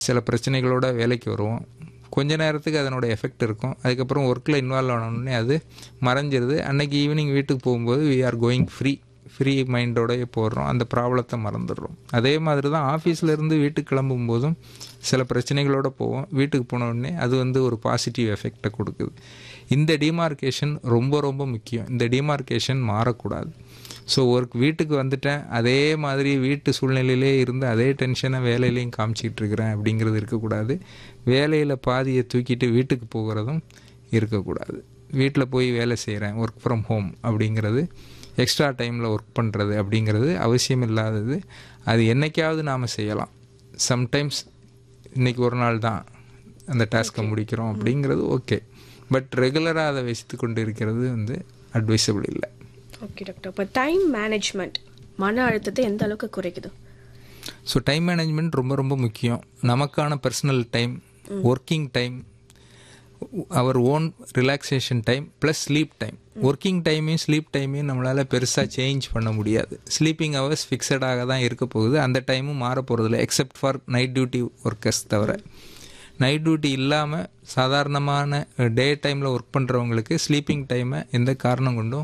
சில பிரச்சனைகளோட வேலைக்கு வருவோம் கொஞ்ச நேரத்துக்கு அதனோட எஃபெக்ட் இருக்கும் அதுக்கப்புறம் ஒர்க்கில் இன்வால்வ் ஆனோடனே அது மறைஞ்சிருது அன்னைக்கு ஈவினிங் வீட்டுக்கு போகும்போது we are going free free மைண்டோடய போடுறோம் அந்த ப்ராப்ளத்தை மறந்துடுறோம் அதே மாதிரி தான் ஆஃபீஸ்லேருந்து வீட்டுக்கு கிளம்பும் போதும் சில பிரச்சனைகளோட போவோம் வீட்டுக்கு போன உடனே அது வந்து ஒரு பாசிட்டிவ் எஃபெக்டை கொடுக்குது இந்த டிமார்க்கேஷன் ரொம்ப ரொம்ப முக்கியம் இந்த டிமார்க்கேஷன் மாறக்கூடாது ஸோ ஒர்க் வீட்டுக்கு வந்துட்டேன் அதே மாதிரி வீட்டு சூழ்நிலையிலே இருந்து அதே டென்ஷனை வேலையிலையும் காமிச்சிக்கிட்டு இருக்கிறேன் அப்படிங்கிறது இருக்கக்கூடாது வேலையில் பாதியை தூக்கிட்டு வீட்டுக்கு போகிறதும் இருக்கக்கூடாது வீட்டில் போய் வேலை செய்கிறேன் ஒர்க் ஃப்ரம் ஹோம் அப்படிங்கிறது எக்ஸ்ட்ரா டைமில் ஒர்க் பண்ணுறது அப்படிங்கிறது அவசியம் இல்லாதது அது என்னைக்காவது நாம் செய்யலாம் சம்டைம்ஸ் இன்றைக்கி ஒரு நாள் தான் அந்த டாஸ்க்கை முடிக்கிறோம் அப்படிங்கிறது ஓகே பட் ரெகுலராக அதை வசித்து கொண்டு இருக்கிறது வந்து அட்வைசபிள் இல்லை ஓகே டாக்டர் இப்போ டைம் மேனேஜ்மெண்ட் மன அழுத்தத்தை எந்த அளவுக்கு குறைக்குது ஸோ டைம் மேனேஜ்மெண்ட் ரொம்ப ரொம்ப முக்கியம் நமக்கான personal time working time our own relaxation time plus sleep time working டைமையும் ஸ்லீப் டைமையும் நம்மளால் பெருசாக சேஞ்ச் பண்ண முடியாது ஸ்லீப்பிங் ஹவர்ஸ் ஃபிக்ஸடாக தான் இருக்க போகுது அந்த டைமும் மாற போகிறதில்ல except for night duty workers தவிர நைட் டியூட்டி இல்லாமல் சாதாரணமான டே டைமில் ஒர்க் பண்ணுறவங்களுக்கு ஸ்லீப்பிங் டைமை எந்த காரணம் கொண்டும்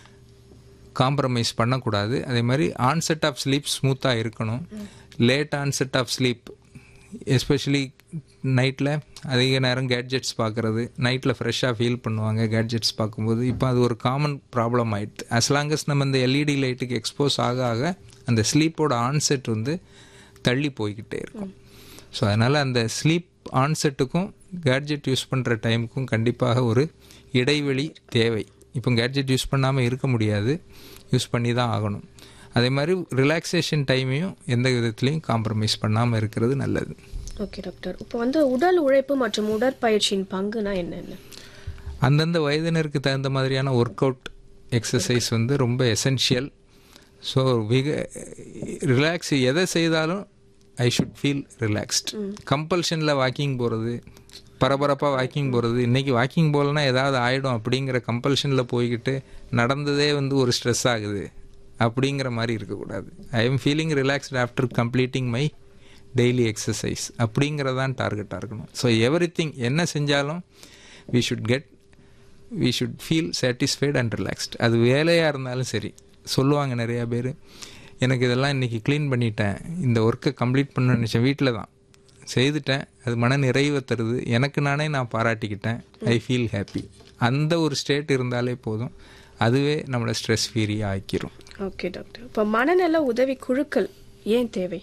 காம்ப்ரமைஸ் பண்ணக்கூடாது அதே மாதிரி ஆன்செட் ஆஃப் ஸ்லீப் ஸ்மூத்தாக இருக்கணும் late onset of sleep especially நைட்டில் அதிக நேரம் கேட்ஜெட்ஸ் பார்க்குறது நைட்டில் ஃப்ரெஷ்ஷாக ஃபீல் பண்ணுவாங்க கேட்ஜெட்ஸ் பார்க்கும்போது இப்போ அது ஒரு காமன் ப்ராப்ளம் ஆயிடுது as long as நம்ம இந்த எல்இடி லைட்டுக்கு எக்ஸ்போஸ் ஆக ஆக அந்த ஸ்லீப்போட ஆன்செட் வந்து தள்ளி போய்கிட்டே இருக்கும் ஸோ அதனால் அந்த ஸ்லீப் ஆன்செட்டுக்கும் கேட்ஜெட் யூஸ் பண்ணுற டைமுக்கும் கண்டிப்பாக ஒரு இடைவெளி தேவை இப்போ கேட்ஜெட் யூஸ் பண்ணாமல் இருக்க முடியாது யூஸ் பண்ணி தான் ஆகணும் அதே மாதிரி ரிலாக்ஸேஷன் டைமையும் எந்த விதத்துலையும் காம்ப்ரமைஸ் பண்ணாமல் இருக்கிறது நல்லது ஓகே டாக்டர் இப்போ வந்து உடல் உழைப்பு மற்றும் உடற்பயிற்சியின் பங்குனா என்னென்ன அந்தந்த வயதினருக்கு தகுந்த மாதிரியான ஒர்க் அவுட் எக்ஸசைஸ் வந்து ரொம்ப எசென்ஷியல் ஸோ மிக ரிலாக்ஸ் எதை செய்தாலும் ஐ ஷுட் ஃபீல் ரிலாக்ஸ்ட் கம்பல்ஷனில் வாக்கிங் போகிறது பரபரப்பாக வாக்கிங் போகிறது இன்றைக்கி வாக்கிங் போகலன்னா ஏதாவது ஆகிடும் அப்படிங்கிற கம்பல்ஷனில் போய்கிட்டு நடந்ததே வந்து ஒரு ஸ்ட்ரெஸ் ஆகுது அப்படிங்கிற மாதிரி இருக்கக்கூடாது I am feeling relaxed after completing my daily exercise அப்படிங்கிறதான் டார்கெட்டாக இருக்கணும் ஸோ எவ்ரி திங் என்ன செஞ்சாலும் we should get we should feel satisfied and relaxed அது வேலையாக இருந்தாலும் சரி சொல்லுவாங்க நிறையா பேர் எனக்கு இதெல்லாம் இன்றைக்கி க்ளீன் பண்ணிட்டேன் இந்த ஒர்க்கை கம்ப்ளீட் பண்ண நினச்சேன் வீட்டில் தான் செய்துட்டேன் அது மன நிறைவை தருது எனக்கு நானே நான் பாராட்டிக்கிட்டேன் ஐ ஃபீல் ஹாப்பி அந்த ஒரு ஸ்டேட் இருந்தாலே போதும் அதுவே நம்மளை ஸ்ட்ரெஸ் ஃப்ரீயாக ஆக்கிரும் ஓகே டாக்டர் இப்போ மனநல உதவி குழுக்கள் ஏன் தேவை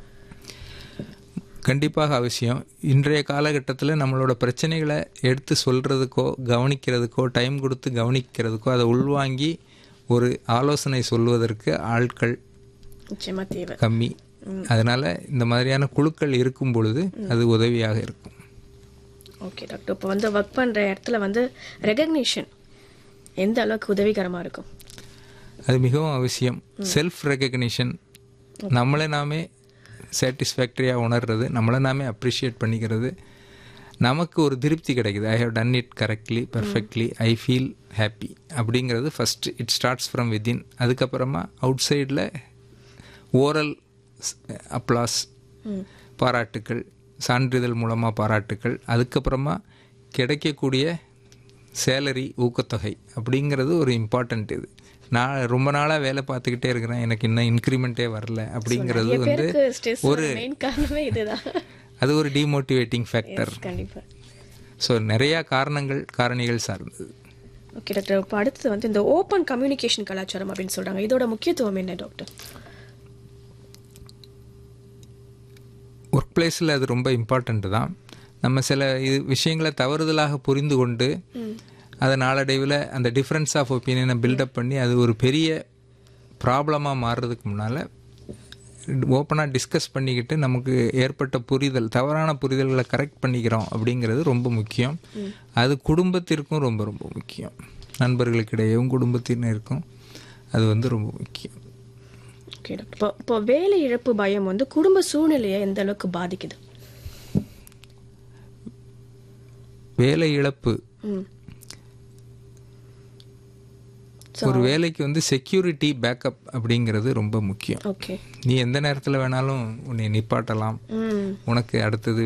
கண்டிப்பாக அவசியம் இன்றைய காலகட்டத்தில் நம்மளோட பிரச்சனைகளை எடுத்து சொல்கிறதுக்கோ கவனிக்கிறதுக்கோ டைம் கொடுத்து கவனிக்கிறதுக்கோ அதை உள்வாங்கி ஒரு ஆலோசனை சொல்வதற்கு ஆட்கள் நிச்சயமா தேவை கம்மி அதனால் இந்த மாதிரியான குழுக்கள் இருக்கும் பொழுது அது உதவியாக இருக்கும் ஓகே டாக்டர் இப்போ வந்து ஒர்க் பண்ணுற இடத்துல வந்து ரெகக்னிஷன் எந்த அளவுக்கு உதவிகரமாக இருக்கும் அது மிகவும் அவசியம் செல்ஃப் ரெகக்னிஷன் நம்மளை நாமே சாட்டிஸ்ஃபேக்டரியாக உணர்றது நம்மளை நாமே அப்ரிஷியேட் பண்ணிக்கிறது நமக்கு ஒரு திருப்தி கிடைக்குது I have done it correctly perfectly I feel happy அப்படிங்கிறது first it starts from within அதுக்கப்புறமா அவுட் சைடில் ஓரல் அப்ளாஸ் பாராட்டுக்கள் சான்றிதழ் மூலமாக பாராட்டுக்கள் அதுக்கப்புறமா கிடைக்கக்கூடிய சேலரி ஊக்கத்தொகை அப்படிங்கிறது ஒரு இம்பார்ட்டண்ட் இது நான் ரொம்ப நாளாக வேலை பார்த்துக்கிட்டே இருக்கிறேன் எனக்கு இன்னும் இன்க்ரிமெண்ட்டே வரல அப்படிங்கிறது வந்து பேருக்கு ஸ்ட்ரெஸ் ஒரு மெயின் காரணமே இதுதான் அது ஒரு டிமோட்டிவேட்டிங் ஃபேக்டர் கண்டிப்பா ஸோ நிறையா காரணங்கள் காரணிகள் சார்ந்தது ஓகே டாக்டர் இப்போ அடுத்தது வந்து இந்த ஓப்பன் கம்யூனிகேஷன் கலாச்சாரம் அப்படின்னு சொல்றாங்க இதோட முக்கியத்துவம் என்ன டாக்டர் ஒர்க் பிளேஸில் அது ரொம்ப இம்பார்ட்டண்ட்டு தான் நம்ம சில இது விஷயங்களை தவறுதலாக புரிந்து கொண்டு அதை நாளடைவில் அந்த டிஃப்ரென்ஸ் ஆஃப் ஒப்பீனியனை பில்டப் பண்ணி அது ஒரு பெரிய ப்ராப்ளமாக மாறுறதுக்கு முன்னால் ஓப்பனாக டிஸ்கஸ் பண்ணிக்கிட்டு நமக்கு ஏற்பட்ட புரிதல் தவறான புரிதல்களை கரெக்ட் பண்ணிக்கிறோம் அப்படிங்கிறது ரொம்ப முக்கியம் அது குடும்பத்திற்கும் ரொம்ப ரொம்ப முக்கியம் நண்பர்களுக்கிடையேவும் குடும்பத்தினருக்கும் அது வந்து ரொம்ப முக்கியம் ஓகே டாக்டர் இப்போ இப்போ வேலை இழப்பு பயம் வந்து குடும்ப சூழ்நிலையை எந்த அளவுக்கு பாதிக்குது வேலை இழப்பு ம் ஒரு வேலைக்கு வந்து செக்யூரிட்டி பேக்கப் அப்படிங்கிறது ரொம்ப முக்கியம் ஓகே நீ எந்த நேரத்தில் வேணாலும் உன்னை நிப்பாட்டலாம் ம் உனக்கு அடுத்தது